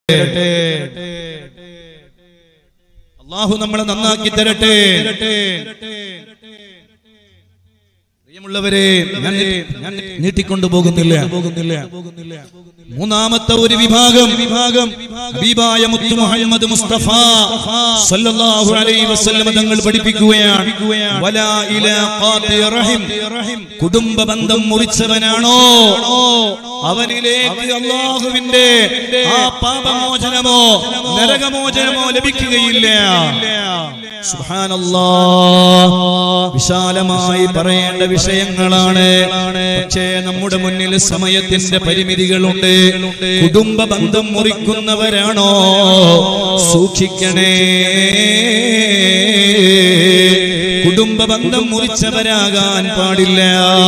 അള്ളാഹു നമ്മളെ നന്നാക്കി തരട്ടെ പ്രിയമുള്ളവരെ ഞാൻ ഞാൻ നീട്ടിക്കൊണ്ടു പോകുന്നില്ല പോകുന്നില്ല മൂന്നാമത്തെ ഒരു വിഭാഗം വിഭാഗം ഹബീബായ മുത്തു മുഹമ്മദ് മുസ്തഫ സല്ലല്ലാഹു അലൈഹി വസല്ലം തങ്ങൾ പഠിപ്പിക്കുകയാണ് വലാ ഇലാ ഖാതി റഹിം കുടുംബ ബന്ധം മുറിച്ചവനാണോ അവനിലേക്ക് അള്ളാഹുവിന്റെ ആ പാപമോചനമോ നരകമോചനമോ ലഭിക്കുകയില്ല സുബ്ഹാനല്ലാഹ് വിശാലമായി പറയേണ്ട വിഷയങ്ങളാണ് പക്ഷേ നമ്മുടെ മുന്നിൽ സമയത്തിന്റെ പരിമിതികളുണ്ട് കുടുംബ ബന്ധം മുറിക്കുന്നവരാണോ സൂക്ഷിക്കണേ കുടുംബ ബന്ധം മുറിച്ചവരാകാൻ പാടില്ല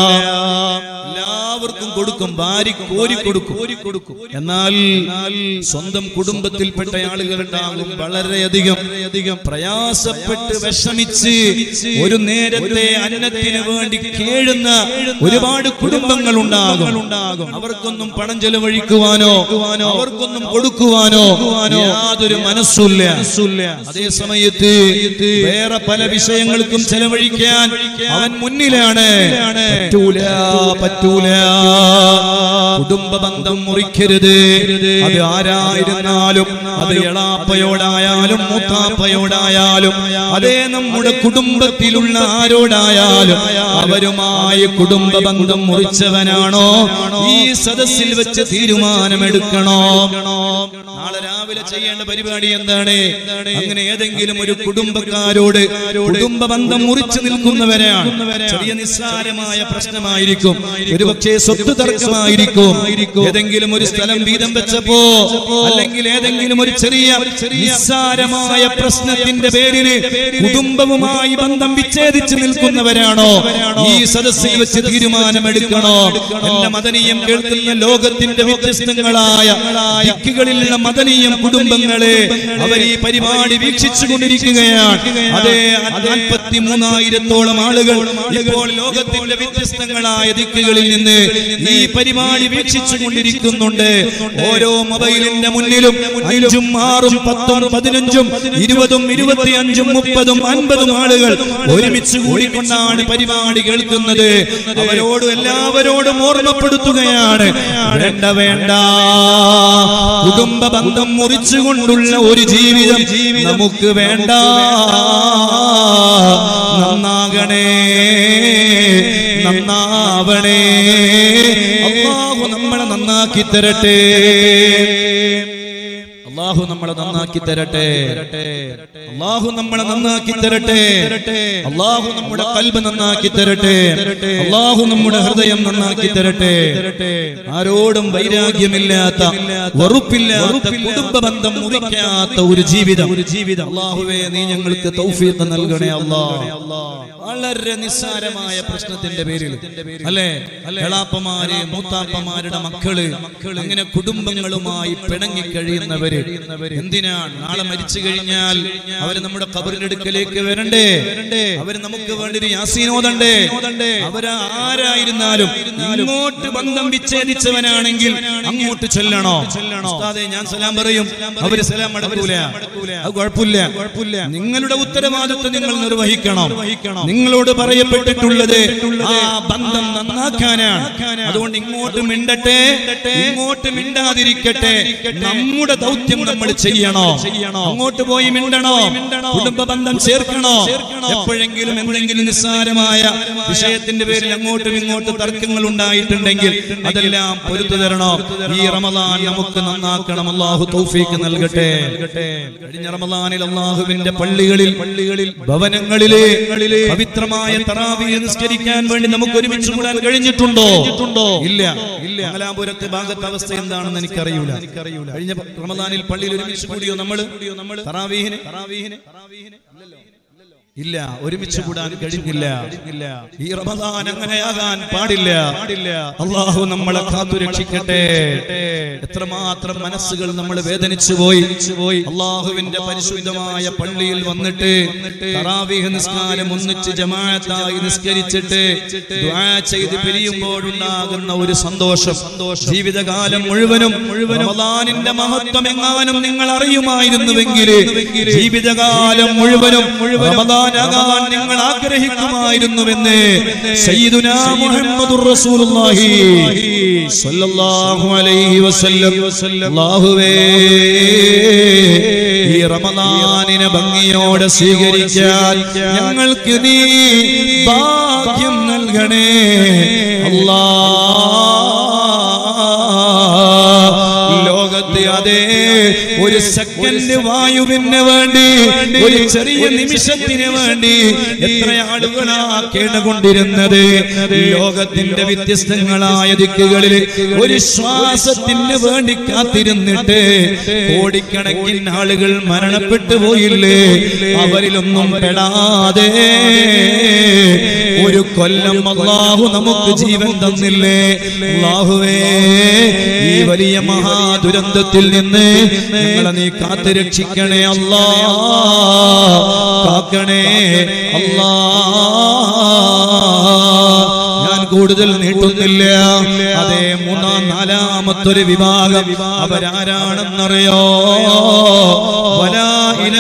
എല്ലാവർക്കും കൊടുക്കും ഭാര്യ കോരി കൊടുക്കും കോരി കൊടുക്കും എന്നാൽ സ്വന്തം കുടുംബത്തിൽപ്പെട്ട ആളുകളുണ്ടാകും വളരെയധികം അധികം പ്രയാസപ്പെട്ട് വിഷമിച്ച് ഒരു നേരത്തെ അന്നത്തിന് വേണ്ടി കേഴുന്ന ഒരുപാട് കുടുംബങ്ങൾ ഉണ്ടാകും അവർക്കൊന്നും പണം ചെലവഴിക്കുവാനോ അവർക്കൊന്നും കൊടുക്കുവാനോ യാതൊരു മനസ്സുമില്ല അതേ സമയത്ത് വേറെ പല വിഷയങ്ങൾക്കും ചെലവഴിക്കാൻ അവൻ മുന്നിലാണ് പറ്റൂല പറ്റൂല കുടുംബ ബന്ധം മുറിക്കരുത് അത് ആരായിരുന്നാലും അത് എളാപ്പയോടായാലും മൂത്താപ്പയോടായാലും അതേ നമ്മുടെ കുടുംബത്തിലുള്ള ആരോടായാലും അവരുമായി കുടുംബ ബന്ധം മുറിച്ചവനാണോ ഈ സദസ്സിൽ വെച്ച് തീരുമാനമെടുക്കണോ നാളെ രാവിലെ ചെയ്യേണ്ട പരിപാടി എന്താണ് അങ്ങനെ ഏതെങ്കിലും ഒരു കുടുംബക്കാരോട് കുടുംബ ബന്ധം മുറിച്ചു നിൽക്കുന്നവരാണ് ചെറിയ നിസ്സാരമായ പ്രശ്നമായിരിക്കും ഒരുപക്ഷെ സ്വത്ത് തർക്കമായിരിക്കും ഏതെങ്കിലും ഒരു സ്ഥലം വീതം വെച്ചപ്പോ അല്ലെങ്കിൽ ഏതെങ്കിലും ഒരു ചെറിയ നിസ്സാരമായ പ്രശ്നത്തിന്റെ പേരിൽ കുടുംബവുമായി ബന്ധം വിച്ഛേദിച്ച് നിൽക്കുന്നവരാണോ ഈ സദസ്സിൽ വെച്ച് തീരുമാനമെടുക്കണോ എന്റെ മദനീയം കേൾക്കുന്ന ലോകത്തിന്റെ വ്യത്യസ്തങ്ങളായ ദിക്കുകളിലുള്ള മദനീയം കുടുംബങ്ങളെ അവർ ഈ പരിപാടി വീക്ഷിച്ചു കൊണ്ടിരിക്കുകയാണ് അതെ നാൽപ്പത്തി മൂന്നായിരത്തോളം ആളുകൾ ഇപ്പോൾ ലോകത്തിന്റെ വ്യത്യസ്തങ്ങളായ ദിക്കുകളിൽ നിന്ന് ഈ പരിപാടി വീക്ഷിച്ചു കൊണ്ടിരിക്കുന്നുണ്ട് ഓരോ മൊബൈലിന്റെ മുന്നിലും അഞ്ചും ആറും പത്തും പതിനഞ്ചും ഇരുപതും ഇരുപത്തിയഞ്ചും മുപ്പതും അൻപതും ആളുകൾ ഒരുമിച്ച് കൂടിക്കൊണ്ടാണ് പരിപാടി കേൾക്കുന്നത് അവരോട് എല്ലാവരോടും ഓർമ്മപ്പെടുത്തുകയാണ് വേണ്ട വേണ്ട കുടുംബ ബന്ധം മുറിച്ചുകൊണ്ടുള്ള ഒരു ജീവിതം നമുക്ക് വേണ്ട നന്നാകണേ നന്നാവണേ അള്ളാഹു നമ്മളെ നന്നാക്കി തരട്ടെ അള്ളാഹു നമ്മളെ നന്നാക്കി തരട്ടെ അള്ളാഹു നമ്മളെ നന്നാക്കി തരട്ടെ അള്ളാഹു നമ്മുടെ കൽബ് നന്നാക്കി തരട്ടെ അള്ളാഹു നമ്മുടെ ഹൃദയം നന്നാക്കി തരട്ടെ ആരോടും വൈരാഗ്യമില്ലാത്ത വെറുപ്പില്ലാത്ത കുടുംബ ബന്ധം മുറിക്കാത്ത ഒരു ജീവിതം ഒരു ജീവിതം അള്ളാഹുവേ നീ ഞങ്ങൾക്ക് തൗഫീഖ് നൽകണേ അള്ളാ വളരെ നിസ്സാരമായ പ്രശ്നത്തിന്റെ പേരിൽ അല്ലെ എളാപ്പമാര് മൂത്താപ്പമാരുടെ മക്കള് അങ്ങനെ കുടുംബങ്ങളുമായി പിണങ്ങി കഴിയുന്നവര് എന്തിനാണ് നാളെ മരിച്ചു കഴിഞ്ഞാൽ അവര് നമ്മുടെ കബറിനടുക്കലേക്ക് വരണ്ടേ അവര് നമുക്ക് വേണ്ടി ഒരു യാസീനോദണ്ടേ അവര് ആരായിരുന്നാലും ഇങ്ങോട്ട് ബന്ധം വിച്ഛേദിച്ചവനാണെങ്കിൽ അങ്ങോട്ട് ചെല്ലണോ ഉസ്താദേ ഞാൻ സലാം പറയും അവര് സലാം മടക്കൂല അത് കുഴപ്പമില്ല കുഴപ്പമില്ല നിങ്ങളുടെ ഉത്തരവാദിത്വം നിങ്ങൾ നിർവഹിക്കണം നിങ്ങളോട് പറയപ്പെട്ടിട്ടുള്ളത് ആ ബന്ധം നന്നാക്കാനാണ് അതുകൊണ്ട് ഇങ്ങോട്ട് മിണ്ടട്ടെ ഇങ്ങോട്ട് മിണ്ടാതിരിക്കട്ടെ നമ്മുടെ ദൗത്യം നമ്മൾ ചെയ്യണോ അങ്ങോട്ട് പോയി മിണ്ടണോ കുടുംബ ബന്ധം ചേർക്കണോ എപ്പോഴെങ്കിലും എന്തെങ്കിലും നിസ്സാരമായ വിഷയത്തിന്റെ പേരിൽ അങ്ങോട്ടും ഇങ്ങോട്ടും തർക്കങ്ങൾ ഉണ്ടായിട്ടുണ്ടെങ്കിൽ അതെല്ലാം പൊരുത്തു തരണോ ഈ റമദാൻ നമുക്ക് നന്നാക്കണം അള്ളാഹു തൗഫീക്ക് നൽകട്ടെ കഴിഞ്ഞ റമദാനിൽ അള്ളാഹുവിന്റെ പള്ളികളിൽ പള്ളികളിൽ ഭവനങ്ങളിലെ പവിത്രമായ തറാവിയെ നിസ്കരിക്കാൻ വേണ്ടി നമുക്ക് ഒരുമിച്ച് കൂടാൻ കഴിഞ്ഞിട്ടുണ്ടോ ഇല്ല ഇല്ല മംഗലാപുരത്തെ ഭാഗത്തെ അവസ്ഥ എന്താണെന്ന് എനിക്കറിയൂല കഴിഞ്ഞ റമദാനിൽ പള്ളിയിൽ ഒരുമിച്ച് കൂടിയോ നമ്മൾ നമ്മൾ തറാവീഹിന് തറാവീഹിന് ഇല്ല ഒരുമിച്ച് കൂടാൻ കഴിഞ്ഞില്ല ഈ റമദാൻ അങ്ങനെയാകാൻ പാടില്ല അള്ളാഹു നമ്മളെ കാത്തു രക്ഷിക്കട്ടെ എത്രമാത്രം മനസ്സുകൾ നമ്മൾ വേദനിച്ചു പോയി അള്ളാഹുവിന്റെ പരിശുദ്ധമായ പള്ളിയിൽ വന്നിട്ട് തറാവീഹ് നിസ്കാരം ഒന്നിച്ച് ജമാഅത്തായി നിസ്കരിച്ചിട്ട് ദുആ ചെയ്ത് പിരിയുമ്പോഴുണ്ടാകുന്ന ഒരു സന്തോഷം ജീവിതകാലം മുഴുവനും റമദാനിന്റെ മഹത്വം എങ്ങാനും നിങ്ങൾ അറിയുമായിരുന്നുവെങ്കിൽ ജീവിതകാലം മുഴുവനും റമദാനാകാൻ നിങ്ങൾ ആഗ്രഹിക്കുമായിരുന്നുവെന്ന് സയ്യിദുനാ മുഹമ്മദുർ റസൂലുള്ളാഹി സ്വല്ലല്ലാഹു അലൈഹി വസല്ലം അല്ലാഹുവേ ഈ റമദാനിനെ ഭംഗിയോടെ സ്വീകരിക്കാൻ ഞങ്ങൾക്ക് നീ ഭാഗ്യം നൽകണേ അല്ലാ ലോകത്ത് അതേ ഒരു സെക്കൻഡ് വായുവിന് വേണ്ടി ഒരു ചെറിയ നിമിഷത്തിന് വേണ്ടി എത്ര ആളുകളാ കേട്ടുകൊണ്ടിരുന്നത് ലോകത്തിന്റെ വ്യത്യസ്തങ്ങളായ ദിക്കുകളിൽ ഒരു ശ്വാസത്തിന് വേണ്ടി കാത്തിരുന്നിട്ട് കോടിക്കണക്കിന് ആളുകൾ മരണപ്പെട്ടു പോയില്ലേ അവരിലൊന്നും പെടാതെ ഒരു കൊല്ലം അള്ളാഹു നമുക്ക് ജീവൻ തന്നില്ലേ അള്ളാഹുവേ ഈ വലിയ മഹാദുരന്തത്തിൽ നിന്ന് ഞങ്ങളെ നീ കാത്തു രക്ഷിക്കണേ അല്ലാ കാക്കണേ അല്ലാ ഞാൻ കൂടുതൽ നീട്ടുന്നില്ല അതേ മൂന്നാം നാലാമത്തൊരു വിഭാഗം അവരാരാണെന്നറിയോ വലായില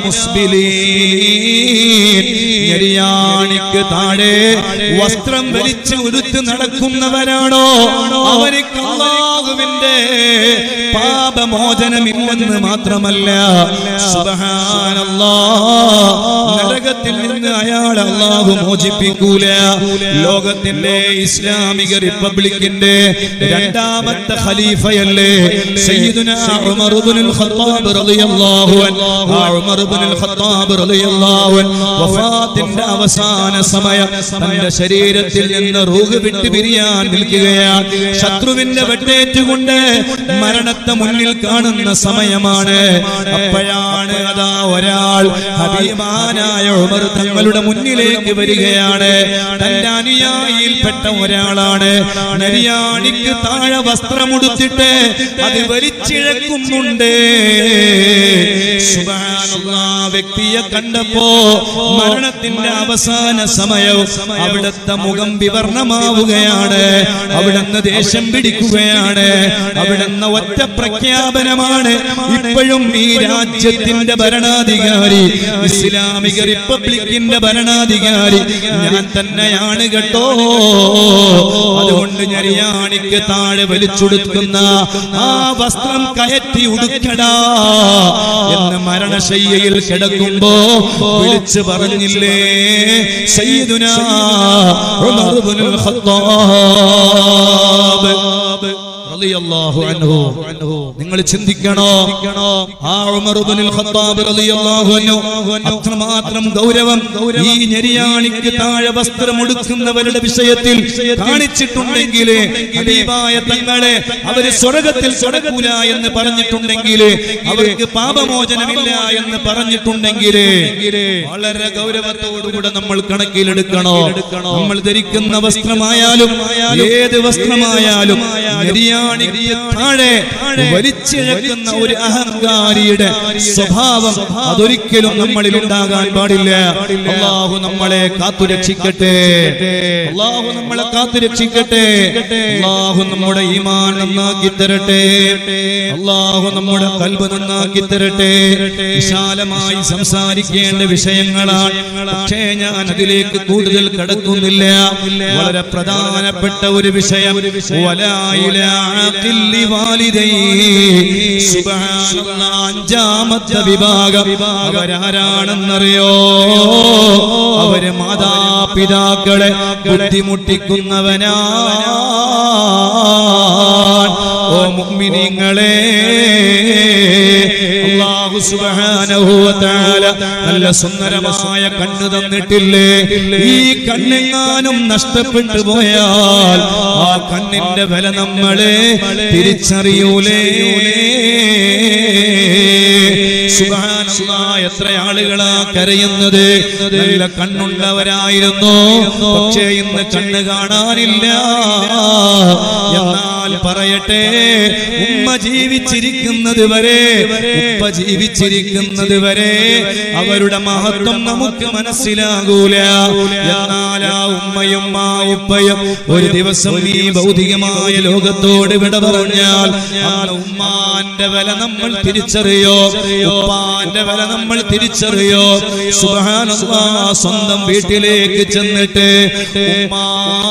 മുസ്ബിലീൻ ഞെരിയാണിക്ക് താഴെ വസ്ത്രം വലിച്ച് ഉരുത്ത് നടക്കുന്നവരാണോ അവർക്ക് അള്ളാഹുവിന്റെ പാപമോചനമില്ലെന്ന് മാത്രമല്ല സുബ്ഹാനല്ലാ നരകത്തിൽ നിന്ന് അയാൾ അള്ളാഹു മോചിപ്പിക്കൂല ലോകത്തിന്റെ ഇസ്ലാമിക റിപ്പബ്ലിക്കിന്റെ രണ്ടാമത്തെ ഖലീഫയല്ലേ സയ്യിദുനാ ഉമർ ഇബ്നുൽ ഖത്താബ് റളിയല്ലാഹു അൻഹു ആ ഉമർ ഇബ്നുൽ ഖത്താബ് റളിയല്ലാഹു അൻഹു വഫാത്തിന്റെ അവസാന സമയം തന്റെ ശരീരത്തിൽ നിന്ന് റൂഹ് വിട്ട് പിരിയാൻ നിൽക്കുകയാണ് ശത്രുവിന്റെ വെട്ടേറ്റുകൊണ്ട് മരണത്തെ മുന്നിൽ കാണുന്ന സമയമാണ് അപ്പോഴാണ് അതാ ഒരാൾ ഹബീബാനായ ഉമർ തങ്ങളുടെ മുന്നിലേക്ക് വരികയാണ് തന്റെ അനുയായിയിൽപ്പെട്ട ഒരാളാണ് നരിയാണിക്ക് താഴെ വസ്ത്രമുടുത്തിട്ട് അത് വലിച്ചിഴക്കുന്നുണ്ട് സുബ്ഹാനല്ലാ, വ്യക്തിയെ കണ്ടപ്പോ മരണത്തിന്റെ അവസാന സമയവും അവിടുത്തെ മുഖം വിവർണമാവുകയാണ് അവിടുന്ന് ദേഷ്യം പിടിക്കുകയാണ് അവിടുന്ന് ഒറ്റ പ്രഖ്യാപനമാണ് ഇപ്പോഴും ഈ രാജ്യത്തിന്റെ ഭരണാധികാരി ഇസ്ലാമിക റിപ്പബ്ലിക്കിന്റെ ഭരണാധികാരി ഞാൻ തന്നെയാണ് കേട്ടോ അതുകൊണ്ട് ഞരിയാണിക്ക് താഴെ വലിച്ചൊടുക്കുന്ന ആ വസ്ത്രം കയറ്റി ഉടുക്കടാ എന്ന് മരണശയ്യയിൽ കിടക്കുമ്പോ വിളിച്ചു പറഞ്ഞില്ലേ സയ്യിദുനാ ഉമർ ഇബ്നുൽ ഖത്താബ് റളിയല്ലാഹു അൻഹു നിങ്ങൾ ചിന്തിക്കണോ ആ ഉമർ ഇബ്നുൽ ഖത്താബ് റളിയല്ലാഹു അൻഹു അത്രമാത്രം ഗൗരവം ഈ ഞെരിയാണിക്ക് താഴെ വസ്ത്രം ഉടുക്കുന്നവരുടെ വിഷയത്തിൽ കാണിച്ചിട്ടുണ്ടെങ്കിൽ ഹബീബായ തങ്ങളെ അവര് സ്വർഗത്തിൽ സ്വർഗൂല എന്ന് പറഞ്ഞിട്ടുണ്ടെങ്കിൽ അവർക്ക് പാപമോചനമില്ല എന്ന് പറഞ്ഞിട്ടുണ്ടെങ്കിൽ വളരെ ഗൗരവത്തോടുകൂടെ നമ്മൾ കണക്കിലെടുക്കണോ നമ്മൾ ധരിക്കുന്ന വസ്ത്രമായാലും ഏത് വസ്ത്രമായാലും നെരിയാണിക്ക് താഴെ വലിച്ചിഴക്കുന്ന ഒരു അഹങ്കാരിയുടെ സ്വഭാവം അതൊരിക്കലും നമ്മളിൽ ഉണ്ടാകാൻ പാടില്ല അള്ളാഹു നമ്മളെ കാത്തുരക്ഷിക്കട്ടെ അള്ളാഹു നമ്മളെ കാത്തുരക്ഷിക്കട്ടെ അള്ളാഹു നമ്മുടെ ഈമാൻ നന്നാക്കി തരട്ടെ അള്ളാഹു നമ്മുടെ കൽബ് നന്നാക്കി തരട്ടെ വിശാലമായി സംസാരിക്കേണ്ട വിഷയങ്ങളാണ് പക്ഷേ ഞാൻ അതിലേക്ക് കൂടുതൽ കടക്കുന്നില്ല വളരെ പ്രധാനപ്പെട്ട ഒരു വിഷയം വലായില ആഖില്ലി വാലിദൈ. സുബ്ഹാനല്ലാ, അഞ്ചാമത്തെ വിഭാഗം അവരാരാണെന്നറിയോ അവര് മാതാപിതാക്കളെ ബുദ്ധിമുട്ടിക്കുന്നവനാ ഓ മുഅ്മിനീങ്ങളെ അല്ലാഹു സുബ്ഹാനഹു വ തആല നല്ല സുന്ദരമായ കണ്ണ് തന്നിട്ടില്ലേ ഈ കണ്ണെങ്ങാനും നഷ്ടപ്പെട്ടു പോയാൽ ആ കണ്ണിന്റെ വില നമ്മളെ തിരിച്ചറിയൂലേ സുബ്ഹാനല്ലാ, എത്ര ആളുകളാ കരയുന്നത് നല്ല കണ്ണുള്ളവരായിരുന്നു പക്ഷേ ഇന്ന് കണ്ണ് കാണാനില്ല എന്നാൽ പറയട്ടെ ഉമ്മ ജീവിച്ചിരിക്കുന്നത് വരെ ഉപ്പ ജീവിച്ചിരിക്കുന്നത് വരെ അവരുടെ മഹത്വം നമുക്ക് മനസ്സിലാകൂല എന്നാൽ ആ ഉമ്മയും ആ ഉപ്പയും ഒരു ദിവസം ഈ ഭൗതികമായ ലോകത്തോട് വിട പറഞ്ഞാൽ ആ ഉമ്മാന്റെ വില നമ്മൾ തിരിച്ചറിയോ ഉപ്പാന്റെ വില നമ്മൾ തിരിച്ചറിയോ സുബ്ഹാനല്ലാ സ്വന്തം വീട്ടിലേക്ക് ചെന്നിട്ട് ഉമ്മാ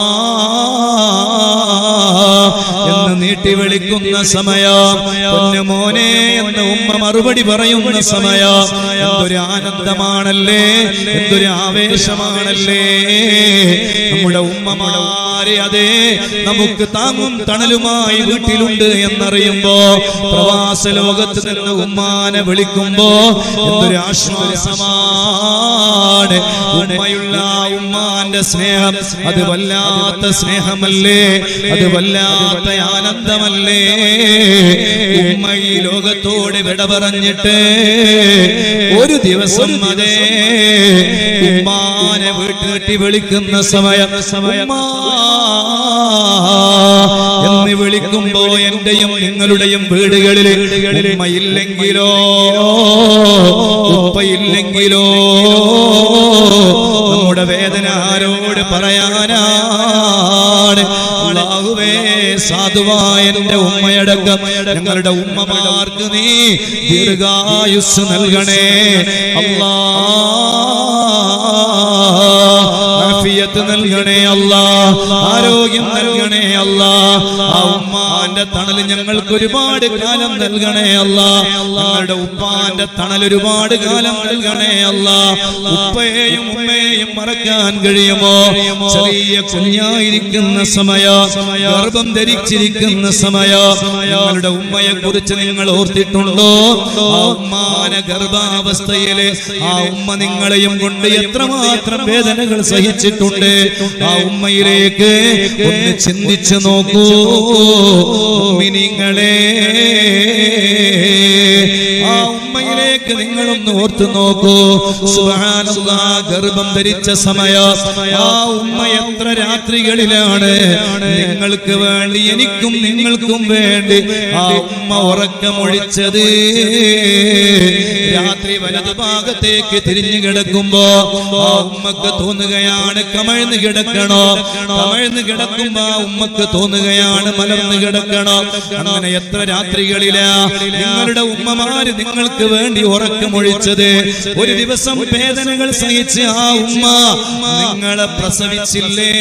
എന്ന് നീട്ടി വിളിക്കുന്ന സമയം പൊന്നു മോനെ എന്ന് ഉമ്മ മറുപടി പറയുന്ന സമയം എന്തൊരു ആനന്ദമാണല്ലേ എന്തൊരു ആവേശമാണല്ലേ നമ്മുടെ ഉമ്മമാരെ അതെ നമുക്ക് താങ്ങും തണലുമായി വീട്ടിലുണ്ട് എന്നറിയുമ്പോ പ്രവാസ ലോകത്ത് നിന്ന് ഉമ്മാനെ വിളിക്കുമ്പോ എന്തൊരു ആശ്വാസമാണ് ഉമ്മയുള്ള ആ ഉമ്മാന്റെ സ്നേഹം അത് വല്ലാത്ത സ്നേഹമല്ലേ അത് വല്ലാത്ത ആനന്ദമല്ലേ ഉമ്മ ഈ ലോകത്തോട് വിട പറഞ്ഞിട്ട് ഒരു ദിവസം അതേ ഉമ്മാനെ വീട്ടിലെട്ടി വിളിക്കുന്ന സമയം ഉമ്മാ എന്ന് വിളിക്കുമ്പോ എന്റെയും നിങ്ങളുടെയും വീടുകളിൽ ഉമ്മയില്ലെങ്കിലോ ഉപ്പയില്ലെങ്കിലോ നമ്മുടെ വേദന ആരോട് പറയാനാണ് അള്ളാഹുവേ സാധുവായ എന്റെ ഉമ്മയടക്കം ഞങ്ങളുടെ ഉമ്മമാർക്ക് നീ ദീർഘായുസ് നൽകണേ അല്ലാ ആഫിയത്ത് നൽകണേ അല്ലാ ആരോഗ്യം നൽകണേ അല്ലാ ആ ഉമ്മാന്റെ തണൽ ഞങ്ങൾക്ക് ഒരുപാട് കാലം നൽകണേ അല്ലാ ഞങ്ങളുടെ ഉപ്പാന്റെ തണൽ ഒരുപാട് കാലം നൽകണേ അല്ലാ ഉപ്പയെയും ഉമ്മയെയും മറക്കാൻ കഴിയുമോ ചെറിയ കുഞ്ഞായിരിക്കുന്ന സമയ ഗർഭം ധരിച്ചിരിക്കുന്ന സമയ ഞങ്ങളുടെ ഉമ്മയെ കുറിച്ച് നിങ്ങൾ ഓർത്തിട്ടുണ്ടോ ആ ഉമ്മാന ഗർഭാവസ്ഥയിലെ ആ ഉമ്മ നിങ്ങളെയും കൊണ്ട് എത്രമാത്രം വേദനകൾ സഹിച്ചിട്ടുണ്ട് ആ ഉമ്മയിലേക്ക് ഒന്ന് ചിന്തിച്ചു നോക്കൂ മിനിങ്ങളെ ആ ഉമ്മയിലേക്ക് നിങ്ങളൊന്ന് ഓർത്തു നോക്കൂ സുബ്ഹാനല്ലാ ഗർഭം ധരിച്ച സമയം ആ ഉമ്മ എത്ര രാത്രികളിലാണ് നിങ്ങൾക്ക് വേണ്ടി എനിക്കും നിങ്ങൾക്കും വേണ്ടി ആ ഉമ്മ ഉറക്കമൊഴിച്ചത് രാത്രി വലതുഭാഗത്തേക്ക് തിരിഞ്ഞു കിടക്കുമ്പോ ആ ഉമ്മക്ക് തോന്നുകയാണ് കമഴ്ന്ന് കിടക്കണോ കമഴ്ന്ന് കിടക്കുമ്പോ ആ ഉമ്മക്ക് തോന്നുകയാണ് മലർന്ന് കിടക്കണോ അങ്ങനെ എത്ര രാത്രികളിലാ നിങ്ങളുടെ ഉമ്മമാര് നിങ്ങൾക്ക് വേണ്ടി ഉറക്കമൊഴിച്ചത് ഒരു ദിവസം വേദനകൾ സഹിച്ച് ആ ഉമ്മ നിങ്ങളെ പ്രസവിച്ചില്ലേ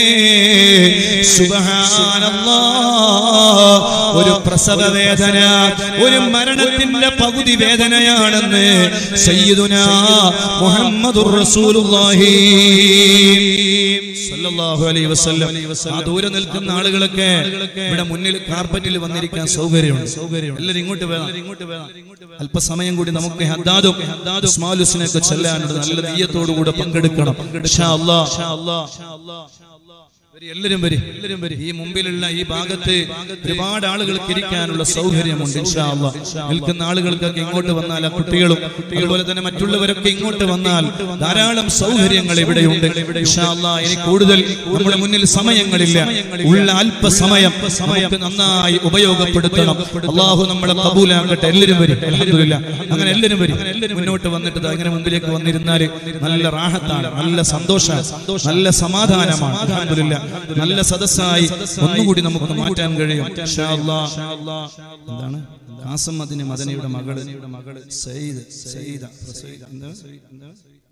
സുബ്ഹാനല്ലാ ഒരു പ്രസവ വേദന ഒരു മരണത്തിന്റെ പകുതി വേദനയാണെന്ന് സയ്യിദുന മുഹമ്മദുർ റസൂലുള്ളാഹി സല്ലല്ലാഹു അലൈഹി വസല്ലം ആ ദൂരെ നിൽക്കുന്ന ആളുകളൊക്കെ ഇവിടെ മുന്നിൽ കാർപ്പറ്റിൽ വന്നിരിക്കാൻ സൗകര്യമുണ്ട് സൗകര്യം എല്ലാവരും ഇങ്ങോട്ട് വേണം ഇങ്ങോട്ട് വേണം അല്പസമയം കൂടി നമുക്ക് ഹദ്ദാദും ഉസ്മാലുസിനെ ഒക്കെ ചെല്ലാനുണ്ട് നല്ല നെയ്യത്തോടു കൂടെ പങ്കെടുക്കണം ഇൻഷാ അല്ലാഹ് ഇൻഷാ അല്ലാഹ് വരി, എല്ലാവരും വരും എല്ലാവരും വരും ഈ മുമ്പിലുള്ള ഈ ഭാഗത്ത് ഒരുപാട് ആളുകൾക്ക് ഇരിക്കാനുള്ള സൗകര്യമുണ്ട് ഇൻഷാ അല്ലാഹ്. നിൽക്കുന്ന ആളുകൾക്കൊക്കെ ഇങ്ങോട്ട് വന്നാൽ ആ കുട്ടികളും അതുപോലെ തന്നെ മറ്റുള്ളവരൊക്കെ ഇങ്ങോട്ട് വന്നാൽ ധാരാളം സൗകര്യങ്ങൾ ഇവിടെയുണ്ട് ഇൻഷാ അല്ലാഹ്. ഇനി കൂടുതൽ നമ്മുടെ മുന്നിൽ സമയങ്ങളില്ല ഉള്ള അല്പസമയം നമുക്ക് നന്നായി ഉപയോഗപ്പെടുത്തണം അള്ളാഹു നമ്മളെ കബൂലാക്കട്ടെ എല്ലാവരും വരും അൽഹംദുലില്ലാ. അങ്ങനെ എല്ലാവരും വരും മുന്നോട്ട് വന്നിട്ട് ദാ ഇങ്ങനെ മുമ്പിലേക്ക് വന്നിരുന്നാൽ നല്ല റാഹത്താണ് നല്ല സന്തോഷമാണ് നല്ല സമാധാനമാണ് അൽഹംദുലില്ലാ. നല്ല സദസ്സായി ഒന്നുകൂടി നമുക്ക് മാറ്റാൻ കഴിയും ഇൻഷാ അല്ലാഹ്. എന്താണ് കാസം മദിന് മദനയുടെ മകള് മകള് സയ്യിദ് സയ്യിദ സയ്യിദ എന്താ എന്താ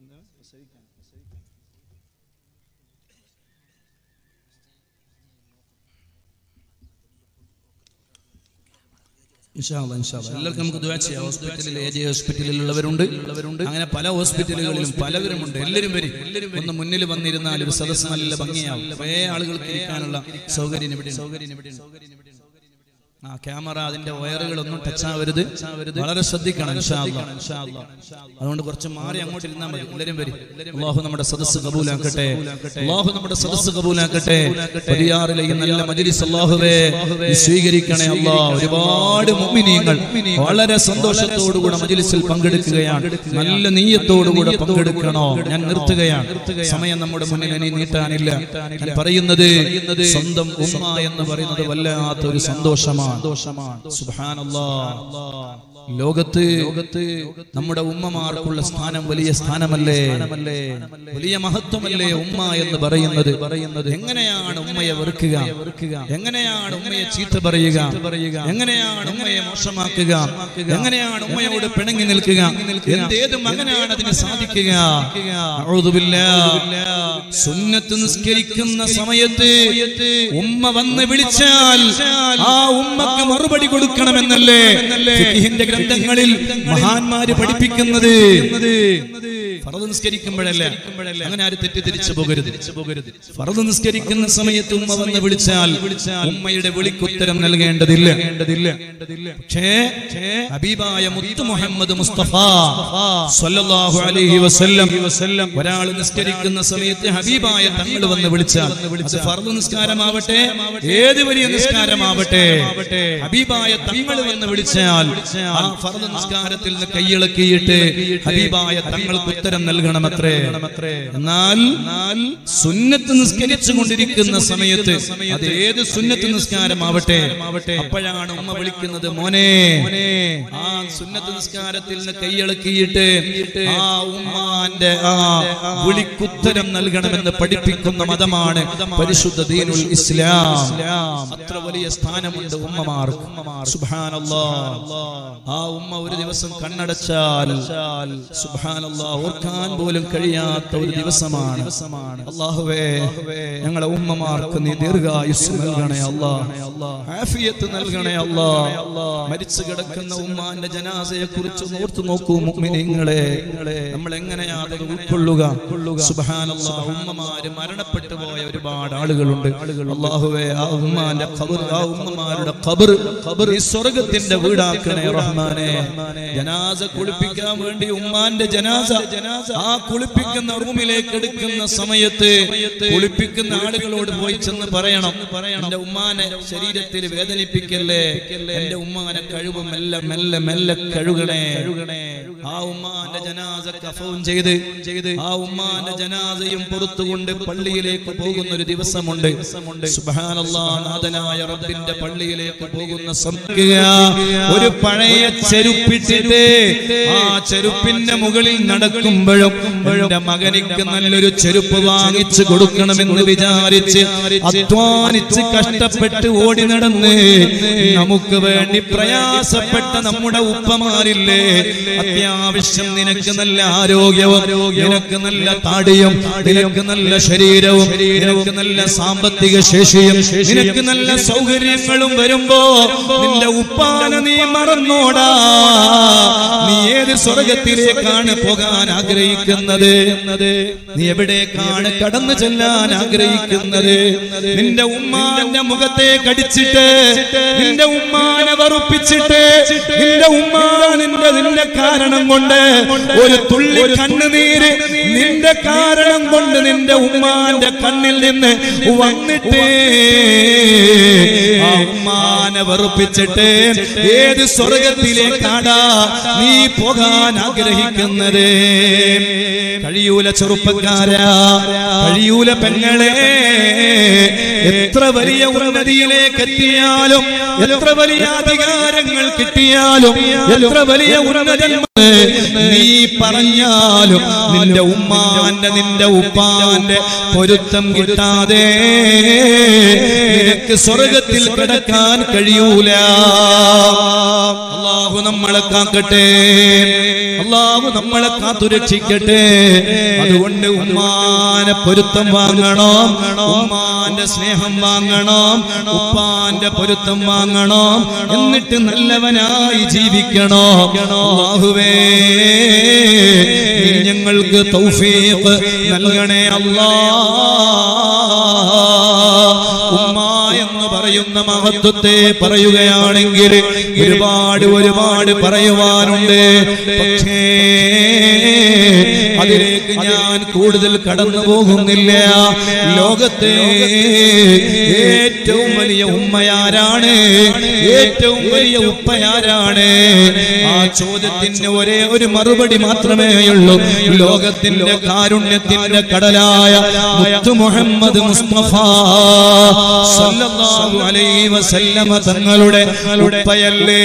ഇൻഷാ അല്ലാ, ഇൻഷാ അല്ലാ. എല്ലാവർക്കും നമുക്ക് ദുആ ചെയ്യാം ഹോസ്പിറ്റലിൽ എ ജെ ഹോസ്പിറ്റലിലുള്ളവരുണ്ട് അങ്ങനെ പല ഹോസ്പിറ്റലുകളിലും പലവരുമുണ്ട് എല്ലാവരും വരും ഒന്ന് മുന്നിൽ വന്നിരുന്നാൽ ഒരു സദസ്സ് നല്ല ഭംഗിയാവും കുറേ ആളുകൾക്ക് ഇരിക്കാനുള്ള സൗകര്യം ഇവിടെ സൗകര്യം ഇവിടെ ആ ക്യാമറ അതിന്റെ വയറുകളൊന്നും ടച്ച് ആവരുത് വളരെ ശ്രദ്ധിക്കണം ഇൻഷാ അല്ലാ. അതുകൊണ്ട് കുറച്ച് മാറി അങ്ങോട്ട് ഇരുന്നാൽ മതി എല്ലാവരും വരും അള്ളാഹു നമ്മുടെ സദസ്സ് കബൂലാക്കട്ടെ അള്ളാഹു നമ്മുടെ സദസ്സ് കബൂലാക്കട്ടെ പരിയാറിലെ ഈ നല്ല മജ്ലിസ് അള്ളാഹുവേ നീ സ്വീകരിക്കണേ അല്ലാ ഒരുപാട് മുഅ്മിനീങ്ങൾ വളരെ സന്തോഷത്തോടുകൂടെ മജ്ലിസിൽ പങ്കെടുക്കുകയാണ് നല്ല നീയത്തോടുകൂടെ പങ്കെടുക്കണോ ഞാൻ നിർത്തുകയാണ് സമയം നമ്മുടെ മുന്നിൽ ഇനി നീട്ടാനില്ല ഞാൻ പറയുന്നത് സ്വന്തം ഉമ്മ എന്ന് പറയുന്നത് വല്ലാത്തൊരു സന്തോഷമാണ് സുബ്ഹാനല്ലാഹ് ലോകത്ത് ലോകത്ത് നമ്മുടെ ഉമ്മമാർക്കുള്ള സ്ഥാനം വലിയ സ്ഥാനമല്ലേ വലിയ മഹത്വമല്ലേ ഉമ്മ എന്ന് പറയുന്നത് പറയുന്നത് എങ്ങനെയാണ് ഉമ്മയെ വെറുക്കുക എങ്ങനെയാണ് ഉമ്മയെ ചീത്ത പറയുക എങ്ങനെയാണ് ഉമ്മയെ മോശമാക്കുക എങ്ങനെയാണ് ഉമ്മയോട് പിണങ്ങി നിൽക്കുക എന്തേത് മകനാണ് അതിന് സാധിക്കുക അഊദുബില്ലാ. സുന്നത്ത് നിസ്കരിക്കുന്ന സമയത്ത് ഉമ്മ വന്ന് വിളിച്ചാൽ ആ ഉമ്മക്ക് മറുപടി കൊടുക്കണമെന്നല്ലേ ഫിഖിഹിന്റെ ഗ്രന്ഥങ്ങളിൽ മഹാന്മാര് പഠിപ്പിക്കുന്നത് ഫറദ് നിസ്കരിക്കുമ്പോഴല്ല അങ്ങനെ ആര് തെറ്റിദ്ധരിച്ചു പോകരുത് പോകരുത് ഫറദ് നിസ്കരിക്കുന്ന സമയത്ത് ഉമ്മ വന്ന് വിളിച്ചാൽ ഉമ്മയുടെ വിളിക്കുത്തരം നൽകേണ്ടതില്ല പക്ഷേ ഹബീബായ മുത്തു മുഹമ്മദ് മുസ്തഫ സ്വല്ലല്ലാഹു അലൈഹി വസല്ലം ഒരാൾ നിസ്കരിക്കുന്ന സമയത്ത് ഹബീബായ തങ്ങൾ വന്ന് വിളിച്ചാൽ അത് ഫർദ് നിസ്കാരമാവട്ടെ ഏത് വലിയ നിസ്കാരമാവട്ടെ ഹബീബായ തങ്ങൾ വന്ന് വിളിച്ചാൽ ആ ഫർദ് നിസ്കാരത്തിൽ നിന്ന് കൈയിളക്കിയിട്ട് ഹബീബായ തങ്ങൾക്ക് ഉത്തരം നൽകണമത്രേ എന്നാൽ സുന്നത്ത് നിസ്കരിച്ചു കൊണ്ടിരിക്കുന്ന സമയത്ത് അത് ഏത് സുന്നത്ത് നിസ്കാരമാവട്ടെ അപ്പോഴാണ് ഉമ്മ വിളിക്കുന്നത് മോനെ ആ സുന്നത്ത് നിസ്കാരത്തിൽ നിന്ന് കൈയിളക്കിയിട്ട് ആ ഉമ്മാന്റെ ആ വിളിക്കുത്തരം നൽകണമെന്ന് പഠിപ്പിക്കുന്ന മതമാണ് പരിശുദ്ധ ദീനുൽ ഇസ്ലാം അത്ര വലിയ സ്ഥാനമുണ്ട് ഉമ്മമാർക്ക് സുബ്ഹാനല്ലാ ആ ഉമ്മ ഒരു ദിവസം കണ്ണടച്ചാൽ സുബ്ഹാനല്ലാ ഓർക്കാൻ പോലും കഴിയാത്ത ഒരു ദിവസമാണ് അള്ളാഹുവേ ഞങ്ങളെ ഉമ്മമാർക്ക് നീ ദീർഘായുസ് നൽകണേ അല്ലാ ആഫിയത്ത് നൽകണേ അല്ലാ മരിച്ചു കിടക്കുന്ന ഉമ്മാന്റെ ജനാസയെ കുറിച്ച് ഓർത്തു നോക്കൂ മുഅ്മിനീങ്ങളെ നമ്മൾ എങ്ങനെയാ അത് ഉൾക്കൊള്ളുക സുബ്ഹാനല്ലാ ഉമ്മമാര് മരണപ്പെട്ടു പോയ ഒരുപാട് ആളുകളുണ്ട് അള്ളാഹുവേ ആ ഉമ്മാന്റെ ഖബർ ആ ഉമ്മമാരുടെ ഖബർ ഖബർ ഈ സ്വർഗത്തിന്റെ വീടാക്കണേ റഹ്മാനെ ജനാസ കുളിപ്പിക്കാൻ വേണ്ടി ഉമ്മാന്റെ ജനാസ ആ കുളിപ്പിക്കുന്ന റൂമിലേക്ക് എടുക്കുന്ന സമയത്ത് കുളിപ്പിക്കുന്ന ആളുകളോട് പോയി ചെന്ന് പറയണം എന്റെ ഉമ്മാനെ ശരീരത്തിൽ വേദനിപ്പിക്കല്ലേ എന്റെ ഉമ്മാനെ കഴിവ് മെല്ലെ മെല്ലെ മെല്ലെ കഴുകണേ ആ ഉമ്മാന്റെ ജനാസ കഫവും ചെയ്ത് ചെയ്ത് ആ ഉമ്മാന്റെ ജനാസയും പുറത്തുകൊണ്ട് പള്ളിയിലേക്ക് പോകുന്ന ഒരു ദിവസമുണ്ട് സുബ്ഹാനല്ലാഹ് നാഥനായ റബ്ബിന്റെ പള്ളിയിലേക്ക് പോകുന്ന സമയ ഒരു പഴയ ചെരുപ്പിട്ടിട്ട് ആ ചെരുപ്പിന്റെ മുകളിൽ നടക്കുമ്പോഴും എന്റെ മകനിക്ക് നല്ലൊരു ചെരുപ്പ് വാങ്ങിച്ചു കൊടുക്കണമെന്ന് വിചാരിച്ച് അധ്വാനിച്ച് കഷ്ടപ്പെട്ട് ഓടി നടന്ന് നമുക്ക് വേണ്ടി പ്രയാസപ്പെട്ട നമ്മുടെ ഉപ്പമാരില്ലേ അത്യാവശ്യം നിനക്ക് നല്ല ആരോഗ്യവും നിനക്ക് നല്ല താടിയും നിനക്ക് നല്ല ശരീരവും നിനക്ക് നല്ല സാമ്പത്തിക ശേഷിയും നിനക്ക് നല്ല സൗകര്യങ്ങളും വരുമ്പോ നിന്റെ ഉപ്പാന നീ മറന്നോടാ നീ ഏത് സ്വർഗത്തിലേക്കാണ് പോകാൻ ആഗ്രഹിക്കുന്നത് നീ എവിടേക്കാണ് കടന്നു ചെല്ലാൻ ആഗ്രഹിക്കുന്നത് നിന്റെ ഉമ്മാന്റെ മുഖത്തെ കടിച്ചിട്ട് നിന്റെ ഉമ്മാനെ വറുപ്പിച്ചിട്ട് നിന്റെ ഉമ്മാ നിന്റെ നിന്റെ കാരണം കൊണ്ട് ഒരു തുള്ളി കണ്ണുനീര് നിന്റെ കാരണം കൊണ്ട് നിന്റെ ഉമ്മാന്റെ കണ്ണിൽ നിന്ന് വന്നിട്ട് ആ ഉമ്മാനെ വെറുപ്പിച്ചിട്ട് ഏത് സ്വർഗത്തിലേക്കാടാ നീ പോകാൻ ആഗ്രഹിക്കുന്നത് കഴിയൂല ചെറുപ്പക്കാരാ കഴിയൂല പെങ്ങളെ എത്ര വലിയ ഉന്നതിയിലേക്ക് എത്തിയാലും എത്ര വലിയ അധികാരങ്ങൾ കിട്ടിയാലും എത്ര വലിയ ഉന്നതൻ നീ പറഞ്ഞാലും നിന്റെ ഉമ്മാന്റെ നിന്റെ ഉപ്പാന്റെ പൊരുത്തം കിട്ടാതെ നിനക്ക് സ്വർഗത്തിൽ കിടക്കാൻ കഴിയൂല അള്ളാഹു നമ്മളെ കാക്കട്ടെ അള്ളാഹു നമ്മളെ കാത്തുരക്ഷിക്കട്ടെ അതുകൊണ്ട് ഉമ്മാനെ പൊരുത്തം വാങ്ങണം ഉമ്മാന്റെ സ്നേഹം വാങ്ങണം ഉപ്പാന്റെ പൊരുത്തം വാങ്ങണം എന്നിട്ട് നല്ലവനായി ജീവിക്കണോ അള്ളാഹുവേ നീ ഞങ്ങൾക്ക് തൗഫീഖ് നൽകണേ അല്ലാ ഉമ്മ എന്ന് പറയും പറയുന്ന മഹത്വത്തെ പറയുകയാണെങ്കിൽ ഒരുപാട് ഒരുപാട് പറയുവാനുണ്ട് പക്ഷേ അതിലേക്ക് ഞാൻ കൂടുതൽ കടന്നു പോകുന്നില്ല ലോകത്തെ ഏറ്റവും വലിയ ഉമ്മയാരാണ് ഏറ്റവും വലിയ ഉപ്പയാരാണ് ആ ചോദ്യത്തിന് ഒരേ ഒരു മറുപടി മാത്രമേ ഉള്ളൂ ലോകത്തിന്റെ കാരുണ്യത്തിന്റെ കടലായ മുത്തു മുഹമ്മദ് മുസ്തഫ സല്ലല്ലാഹു അലൈഹി വസല്ലമ തങ്ങളുടെ ഉപ്പയല്ലേ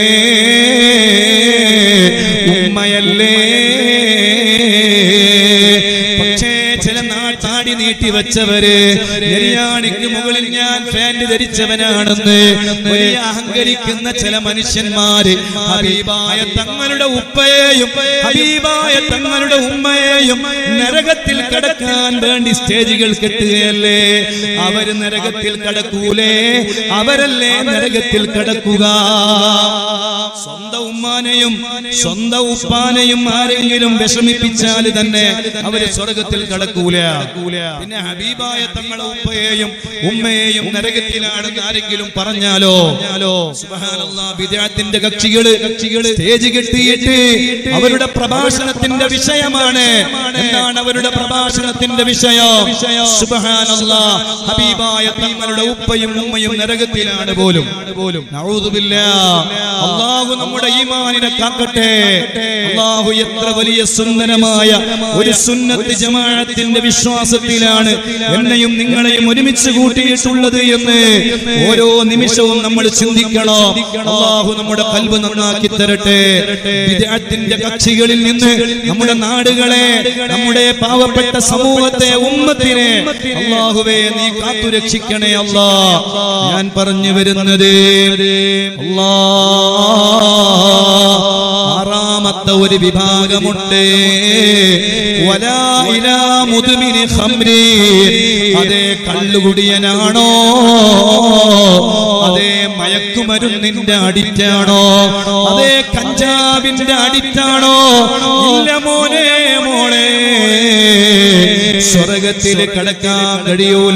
ഉമ്മയല്ലേ പക്ഷേ ചില നാട്ടാടി നീട്ടി വെച്ചവര് നെരിയാണിക്ക് മുകളിൽ ഞാൻ ഫാന്റ് ധരിച്ചവനാണെന്ന് വലിയ അഹങ്കരിക്കുന്ന ചില മനുഷ്യന്മാര് ഹബീബായ തങ്ങളുടെ ഉപ്പയെയും ഹബീബായ തങ്ങളുടെ ഉമ്മയെയും നരകത്തിൽ കടക്കാൻ വേണ്ടി സ്റ്റേജുകൾ കെട്ടുകയല്ലേ അവര് നരകത്തിൽ കടക്കൂലേ അവരല്ലേ നരകത്തിൽ കടക്കുക സ്വന്തം ഉമ്മാനെയും സ്വന്തം ഉപ്പാനെയും ആരെങ്കിലും വിഷമിപ്പിച്ചാൽ തന്നെ അവര് സ്വർഗത്തിൽ കടക്കൂല പിന്നെ ഹബീബായ തങ്ങളെ ഉപ്പയെയും ഉമ്മയെയും നരകത്തിലാണെന്ന് ആരെങ്കിലും പറഞ്ഞാലോ സുബ്ഹാനല്ലാഹ് വിദ്യാത്തിന്റെ കക്ഷികള് കക്ഷികള് സ്റ്റേജ് കെട്ടിയിട്ട് അവരുടെ പ്രഭാഷണത്തിന്റെ വിഷയമാണ് എന്താണ് അവരുടെ പ്രഭാഷണത്തിന്റെ വിഷയം സുബ്ഹാനല്ലാഹ് ഹബീബായ തങ്ങളുടെ ഉപ്പയും ഉമ്മയും നരകത്തിലാണ് പോലും പോലും അള്ളാഹു നമ്മുടെ ഈമാനിനെ കാക്കട്ടെ അള്ളാഹു എത്ര വലിയ സുന്ദരമായ ഒരു സുന്നത്ത് ജമാഅത്തിന്റെ വിശ്വാസത്തിലാണ് എന്നെയും നിങ്ങളെയും ഒരുമിച്ച് കൂട്ടിയിട്ടുള്ളത് എന്ന് ഓരോ നിമിഷവും നമ്മൾ ചിന്തിക്കണോ അള്ളാഹു നമ്മുടെ കൽബ് നന്നാക്കി തരട്ടെ വിദ്യാത്തിന്റെ കക്ഷികളിൽ നിന്ന് നമ്മുടെ നാടുകളെ നമ്മുടെ പാവപ്പെട്ട സമൂഹത്തെ ഉമ്മത്തിനെ അള്ളാഹുവേ നീ കാത്തു രക്ഷിക്കണേ അല്ലാ ഞാൻ പറഞ്ഞു വരുന്നത് അല്ലാ ആറാമത്തെ ഒരു വിഭാഗമുണ്ട് വലാ ഇലാ മുതുമിനി ഖംരി അതേ കള്ളുകുടിയനാണോ അതേ മയക്കുമരുന്നിന്റെ അടിറ്റാണോ അതേ കഞ്ചാവിന്റെ അടിറ്റാണോ ഇല്ല മോനെ മോളെ സ്വർഗത്തിൽ കടക്കാൻ കഴിയൂല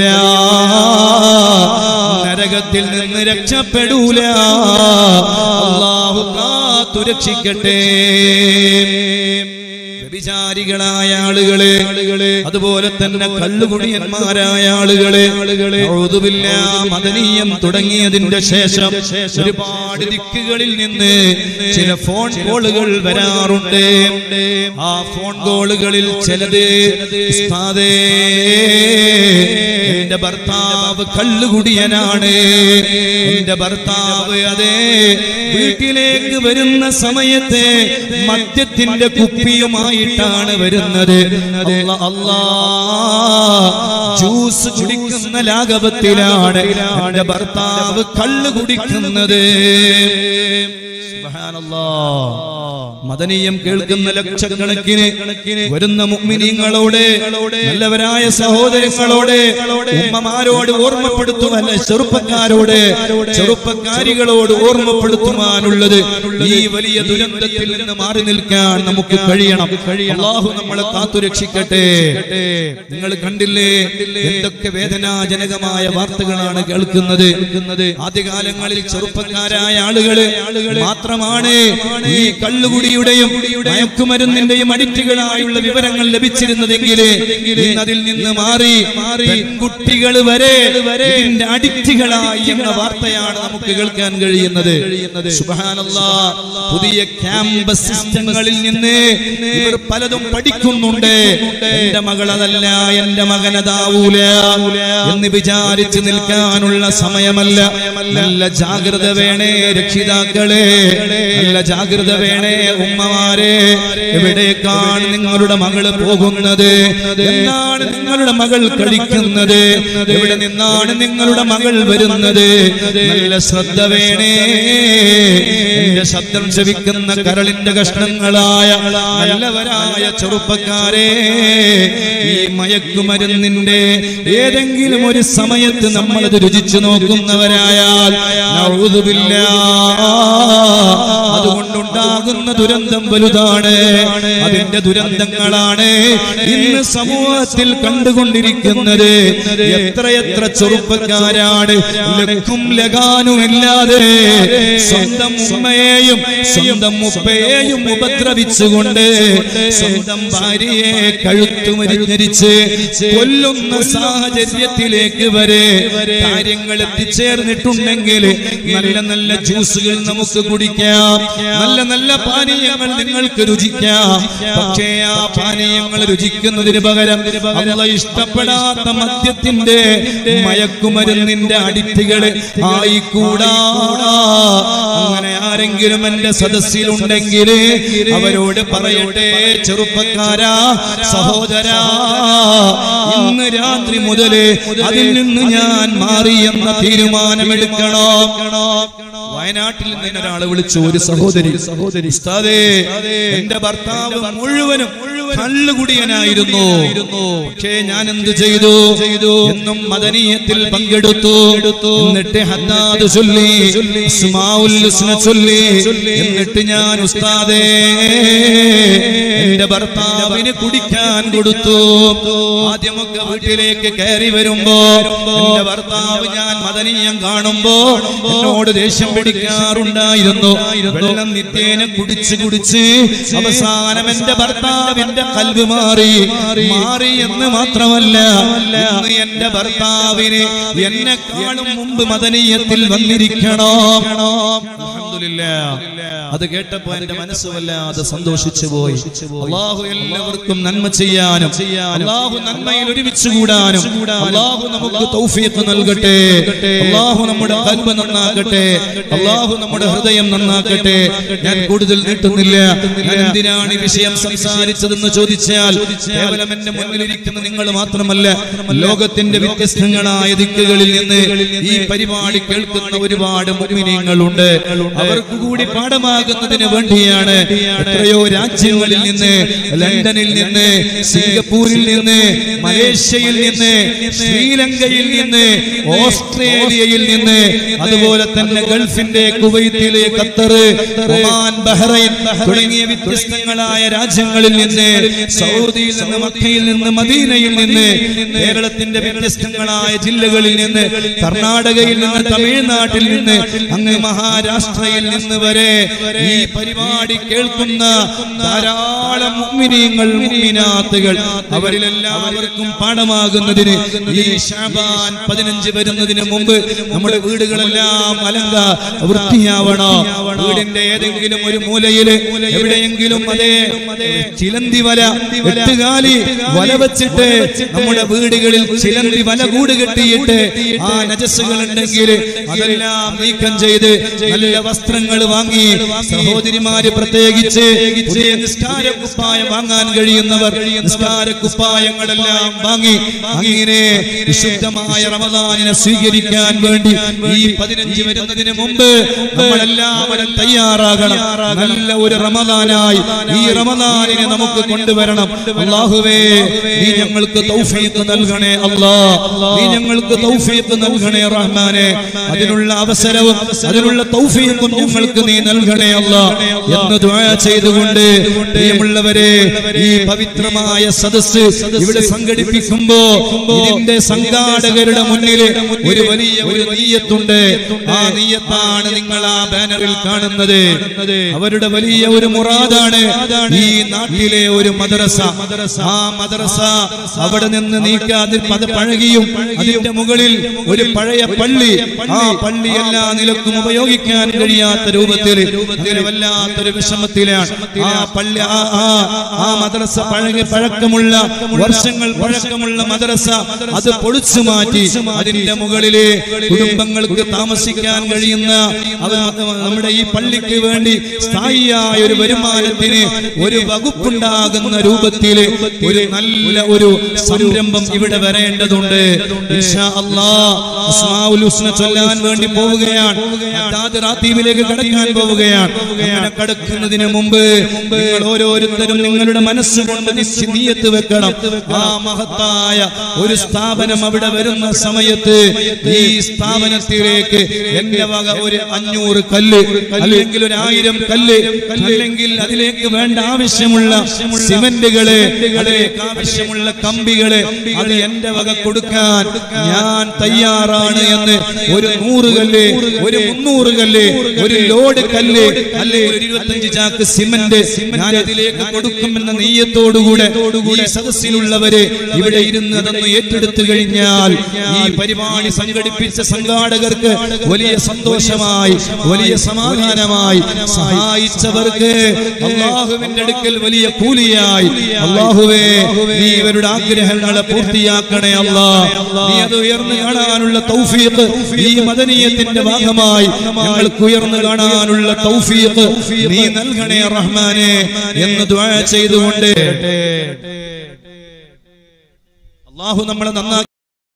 നരകത്തിൽ നിന്ന് രക്ഷപ്പെടൂല അള്ളാഹു കാത്തു രക്ഷിക്കട്ടെ വ്യഭിചാരികളായ ആളുകളെ ആളുകളെ അതുപോലെ തന്നെ കള്ളുകുടിയന്മാരായ ആളുകളെ ആളുകളെ ഔദുബില്ല മദനീയം തുടങ്ങിയതിന്റെ ശേഷം ഒരുപാട് ദിക്കുകളിൽ നിന്ന് ചില ഫോൺ കോളുകൾ വരാറുണ്ട് ആ ഫോൺ കോളുകളിൽ ചിലത് ഉസ്താദേ എന്റെ ഭർത്താവ് കള്ളുകുടിയനാണ് എന്റെ ഭർത്താവ് അതെ വീട്ടിലേക്ക് വരുന്ന സമയത്ത് മദ്യത്തിന്റെ കുപ്പിയുമായിട്ടാണ് വരുന്നത് അല്ലാ, അല്ലാ ജ്യൂസ് കുടിക്കുന്ന ലാഘവത്തിലാണ് എന്റെ ഭർത്താവ് കള്ള് കുടിക്കുന്നത് സുബ്ഹാനല്ലാ. മദനീയം കേൾക്കുന്ന ലക്ഷക്കണക്കിന് വരുന്ന മുഅ്മിനീങ്ങളോട് നല്ലവരായ സഹോദരങ്ങളോട് ഉമ്മമാരോട് ഓർമ്മപ്പെടുത്തുമല്ല ചെറുപ്പക്കാരോട് ചെറുപ്പക്കാരികളോട് ഓർമ്മപ്പെടുത്തുവാനുള്ളത് ഈ വലിയ ദുരന്തത്തിൽ നിന്ന് മാറി നിൽക്കാൻ നമുക്ക് കഴിയണം അള്ളാഹു നമ്മളെ കാത്തു രക്ഷിക്കട്ടെ നിങ്ങൾ കണ്ടില്ലേ എന്തൊക്കെ വേദനാജനകമായ വാർത്തകളാണ് കേൾക്കുന്നത് ആദ്യകാലങ്ങളിൽ ചെറുപ്പക്കാരായ ആളുകള് മാത്രമാണ് ഈ കള്ളുകുടിയുടെയും മയക്കുമരുന്നിന്റെയും അഡിക്റ്റുകളായുള്ള വിവരങ്ങൾ ലഭിച്ചിരുന്നതെങ്കിൽ ഇന്ന് അതിൽ നിന്ന് മാറി പെൺകുട്ടികൾ വരെ ഇതിന്റെ അഡിക്റ്റുകളായി എന്ന വാർത്തയാണ് നമുക്ക് കേൾക്കാൻ കഴിയുന്നത് സുബ്ഹാനല്ലാ പുതിയ ക്യാമ്പസ് സിസ്റ്റങ്ങളിൽ നിന്ന് ഇവർ പലതും പഠിക്കുന്നുണ്ട് എന്റെ മകൾ അതല്ല എന്റെ മകനതാവൂല എന്ന് വിചാരിച്ചു നിൽക്കാനുള്ള സമയമല്ല നല്ല ജാഗ്രത വേണേ രക്ഷിതാക്കളെ നല്ല ജാഗ്രത വേണേ ഉമ്മമാരെ എവിടേക്കാണ് നിങ്ങളുടെ മകള് പോകുന്നത് എന്നാണ് നിങ്ങളുടെ മകൾ കളിക്കുന്നത് എവിടെ നിന്നാണ് നിങ്ങളുടെ മകൾ വരുന്നത് നല്ല ശ്രദ്ധ വേണേ എന്റെ ശബ്ദം ശ്രവിക്കുന്ന കരളിന്റെ കഷ്ണങ്ങളായ നല്ലവരായ ചെറുപ്പക്കാരെ ഈ മയക്കുമരുന്നിന്റെ ഏതെങ്കിലും ഒരു സമയത്ത് നമ്മളത് രുചിച്ചു നോക്കുന്നവരായാൽ നൗദുബില്ലാ അതുകൊണ്ടുണ്ടാകുന്ന ദുരന്തം വലുതാണ് അതിന്റെ ദുരന്തങ്ങളാണ് ഇന്ന് സമൂഹത്തിൽ കണ്ടുകൊണ്ടിരിക്കുന്നത് എത്രയെത്ര ചെറുപ്പക്കാരാണ് ലക്കും ലഗാനുമില്ലാതെ സ്വന്തം ഉമ്മയെയും സ്വന്തം ഉപ്പയെയും ഉപദ്രവിച്ചുകൊണ്ട് സ്വന്തം ഭാര്യയെ കഴുത്തുമരിഞ്ഞരിച്ച് കൊല്ലുന്ന സാഹചര്യത്തിലേക്ക് വരെ കാര്യങ്ങൾ എത്തിച്ചേർന്നിട്ടുണ്ടെങ്കിൽ നല്ല നല്ല ജ്യൂസുകൾ നമുക്ക് കുടിക്കാം നല്ല നല്ല പാനീയങ്ങൾ നിങ്ങൾക്ക് രുചിക്കാം പക്ഷേ ആ പാനീയങ്ങൾ രുചിക്കുന്നതിന് പകരം അല്ല ഇഷ്ടപ്പെടാത്ത മദ്യത്തിന്റെ മയക്കുമരുന്നിന്റെ അടിത്തുകള് ആയിക്കൂടാ അങ്ങനെ ആരെങ്കിലും എന്റെ സദസ്സിലുണ്ടെങ്കിൽ അവരോട് പറയട്ടെ ചെറുപ്പക്കാരാ സഹോദരാ ഇന്ന് രാത്രി മുതല് അതിൽ നിന്ന് ഞാൻ മാറി എന്ന തീരുമാനമെടുക്കണോ വയനാട്ടിൽ നിന്ന് ഒരാളെ വിളിച്ചു ഒരു സഹോദരി സഹോദരി ഉസ്താദേ എന്റെ ഭർത്താവ് മുഴുവനും കള്ളുകുടിയനായിരുന്നു പക്ഷേ ഞാൻ എന്ത് ചെയ്തു ചെയ്തു എന്നും മദനീയത്തിൽ പങ്കെടുത്തു എന്നിട്ട് ഹദ്ദാദ് ചൊല്ലി ഇസ്മാഉൽ ഹുസ്ന ചൊല്ലി എന്നിട്ട് ഞാൻ ഉസ്താദേ എന്റെ ഭർത്താവിന് കുടിക്കാൻ കൊടുത്തു ആദ്യമൊക്കെ വീട്ടിലേക്ക് കയറി വരുമ്പോ എന്റെ ഭർത്താവ് ഞാൻ മദനീയം കാണുമ്പോ എന്നോട് ദേഷ്യം പിടിക്കാറുണ്ടായിരുന്നു വെള്ളം നിത്യേന കുടിച്ച് കുടിച്ച് അവസാനം എന്റെ ഭർത്താവിന്റെ കൽവ് മാറി മാറി എന്ന് മാത്രമല്ല ഇന്ന് എന്റെ ഭർത്താവിന് എന്നെ കാണും മുമ്പ് മദനീയത്തിൽ വന്നിരിക്കണോ അൽഹംദുലില്ലാ. അത് കേട്ടപ്പോ എന്റെ മനസ്സ് വല്ലാതെ സന്തോഷിച്ചു പോയി അള്ളാഹു എല്ലാവർക്കും നന്മ ചെയ്യാനും അള്ളാഹു നന്മയിൽ ഒരുമിച്ച് കൂടാനും അള്ളാഹു നമുക്ക് തൗഫീഖ് നൽകട്ടെ അള്ളാഹു നമ്മുടെ കൽബ് നന്നാക്കട്ടെ അള്ളാഹു നമ്മുടെ ഹൃദയം നന്നാക്കട്ടെ ഞാൻ കൂടുതൽ നീട്ടുന്നില്ല ഞാൻ എന്തിനാണ് ഈ വിഷയം സംസാരിച്ചതെന്ന് ചോദിച്ചാൽ കേവലം എന്റെ മുന്നിലിരിക്കുന്ന നിങ്ങൾ മാത്രമല്ല ലോകത്തിന്റെ വ്യത്യസ്തങ്ങളായ ദിക്കുകളിൽ നിന്ന് ഈ പരിപാടി കേൾക്കുന്ന ഒരുപാട് മുഗ്മിനീങ്ങളുണ്ട് അവർക്ക് കൂടി പാഠമാകുന്നതിന് വേണ്ടിയാണ് എത്രയോ രാജ്യങ്ങളിൽ നിന്ന് ലണ്ടനിൽ നിന്ന് സിംഗപ്പൂരിൽ നിന്ന് മലേഷ്യയിൽ നിന്ന് ശ്രീലങ്കയിൽ നിന്ന് ഓസ്ട്രേലിയയിൽ നിന്ന് അതുപോലെ തന്നെ ഗൾഫിന്റെ കുവൈത്തിലെ ഖത്തർ ഒമാൻ ബഹ്റൈൻ തുടങ്ങിയ വ്യത്യസ്തങ്ങളായ രാജ്യങ്ങളിൽ നിന്ന് സൗദിയിൽ നിന്ന് മക്കയിൽ നിന്ന് മദീനയിൽ നിന്ന് കേരളത്തിന്റെ വ്യത്യസ്തങ്ങളായ ജില്ലകളിൽ നിന്ന് കർണാടകയിൽ നിന്ന് തമിഴ്നാട്ടിൽ നിന്ന് അങ്ങ് മഹാരാഷ്ട്രയിൽ നിന്ന് വരെ ഈ പരിപാടി കേൾക്കുന്ന ധാരാളം മുഅ്മിനീങ്ങൾ മുഅ്മിനാത്തുകൾ അവരിലെല്ലാവർക്കും പാഠമാകുന്നതിന് ഈ ഷാബാൻ പതിനഞ്ച് വരുന്നതിന് മുമ്പ് നമ്മുടെ വീടുകളെല്ലാം അലങ്ക വൃത്തിയാവണോ വീടിന്റെ ഏതെങ്കിലും ഒരു മൂലയില് എവിടെയെങ്കിലും അതേ ചിലന്തി വല എട്ടുകാലി വല വെച്ചിട്ട് നമ്മുടെ വീടുകളിൽ ചിലന്തി വല കൂട് കെട്ടിയിട്ട് ആ നജസ്സുകൾ ഉണ്ടെങ്കിൽ അതെല്ലാം നീക്കം ചെയ്ത് നല്ല വസ്ത്രങ്ങൾ വാങ്ങി സഹോദരിമാര് പ്രത്യേകിച്ച് പുതിയ നിസ്കാര കുപ്പായം വാങ്ങാൻ കഴിയുന്നവർ നിസ്കാര കുപ്പായങ്ങളെല്ലാം വാങ്ങി അങ്ങനെ വിശുദ്ധമായ റമദാനിനെ സ്വീകരിക്കാൻ വേണ്ടി ഈ പതിനഞ്ച് വരുന്നതിന് മുമ്പ് നമ്മളെല്ലാവരും തയ്യാറാകണം നല്ല ഒരു റമദാനായി ഈ റമദാനിനെ നമുക്ക് കൊണ്ടുവരണം അള്ളാഹുവേ നീ ഞങ്ങൾക്ക് തൗഫീഖ് നൽകണേ അല്ലാ നീ ഞങ്ങൾക്ക് തൗഫീഖ് നൽകണേ റഹ്മാനെ അതിനുള്ള അവസരവും അതിനുള്ള തൗഫീഖും ഞങ്ങൾക്ക് നീ നൽകണേ അല്ലാ എന്ന് ദുആ ചെയ്തുകൊണ്ട് പ്രിയമുള്ളവരെ ഈ പവിത്രമായ സദസ്സ് ഇവിടെ സംഘടിപ്പിക്കുമ്പോ ഇതിന്റെ സംഘാടകരുടെ മുന്നിൽ ഒരു വലിയ ഒരു നീയത്തുണ്ട് ആ നീയത്താണ് നിങ്ങൾ ആ ബാനറിൽ കാണുന്നത് അവരുടെ വലിയ ഒരു മുറാദാണ് ഈ നാട്ടിലെ ഒരു മദ്രസ ആ മദ്രസ അവിടെ നിന്ന് നീക്കാതെ പത് പഴകിയും അതിന്റെ മുകളിൽ ഒരു പഴയ പള്ളി ആ പള്ളി എല്ലാ നിലക്കും ഉപയോഗിക്കാൻ കഴിയാത്ത രൂപത്തിൽ അങ്ങനെ വല്ലാത്തൊരു വിഷമത്തിലാണ് ആ പള്ളി ആ ആ- ആ മദ്രസ പഴകി പഴക്കമുള്ള വർഷങ്ങൾ പഴക്കമുള്ള മദ്രസ അത് പൊളിച്ചു മാറ്റി അതിന്റെ മുകളില് കുടുംബങ്ങൾക്ക് താമസിക്കാൻ കഴിയുന്ന അത് നമ്മുടെ ഈ പള്ളിക്ക് വേണ്ടി സ്ഥായിയായ ഒരു വരുമാനത്തിന് ഒരു വകുപ്പുണ്ടാകുന്ന രൂപത്തിൽ ഒരു നല്ല ഒരു സംരംഭം ഇവിടെ വരേണ്ടതുണ്ട് ഇൻഷാ അല്ലാഹ് അസ്മാഉൽ ഹുസ്ന ചൊല്ലാൻ വേണ്ടി പോവുകയാണ് അതാത് റാത്തീബിലേക്ക് കടക്കാൻ പോവുകയാണ് അങ്ങനെ കടക്കുന്നതിന് മുമ്പ് നിങ്ങൾ ഓരോരുത്തരും നിങ്ങളുടെ മനസ്സുകൊണ്ട് നിശ്ചി- നീയത്ത് വെക്കണം ആ മഹത്തായ ഒരു സ്ഥാപനം അവിടെ വരുന്ന സമയത്ത് ഈ സ്ഥാപനത്തിലേക്ക് എന്റെ വക ഒരു അഞ്ഞൂറ് കല്ല് അല്ലെങ്കിൽ ഒരു ആയിരം കല്ല് അല്ലെങ്കിൽ അതിലേക്ക് വേണ്ട ആവശ്യമുള്ള സിമന്റുകള് അതിലേക്ക് ആവശ്യമുള്ള കമ്പികള് അത് എന്റെ വക കൊടുക്കാൻ ഞാൻ തയ്യാറാണ് എന്ന് ഒരു നൂറ് കല്ല് ഒരു മുന്നൂറ് കല്ല് ഒരു ലോഡ് കല്ല് അല്ലെ ഒരു ഇരുപത്തഞ്ച് ചാക്ക് സിമന്റ് ഞാൻ അതിലേക്ക് കൊടുക്കുമെന്ന നെയ്യത്തോടുകൂടെ ഈ സദസ്സിലുള്ളവര് ഇവിടെ ഇരുന്ന് അതൊന്ന് ഏറ്റെടുത്തു കഴിഞ്ഞാൽ ഈ പരിപാടി സംഘടിപ്പിച്ച സംഘാടകർക്ക് വലിയ സന്തോഷമായി വലിയ സമാധാനമായി സഹായിച്ചവർക്ക് അള്ളാഹുവിന്റെ അടുക്കൽ വലിയ കൂലിയായി അള്ളാഹുവേ നീ ഇവരുടെ ആഗ്രഹങ്ങളെ പൂർത്തിയാക്കണേ അല്ലാ നീ അത് ഉയർന്നു കാണാനുള്ള തൗഫീഖ് ഈ മദനീയത്തിന്റെ ഭാഗമായി ഞങ്ങൾക്ക് ഉയർന്നു കാണാനുള്ള തൗഫീഖ് നീ നൽകണേ റഹ്മാനെ എന്ന് ദുആ ചെയ്തുകൊണ്ട് അള്ളാഹു നമ്മളെ നന്നാക്കി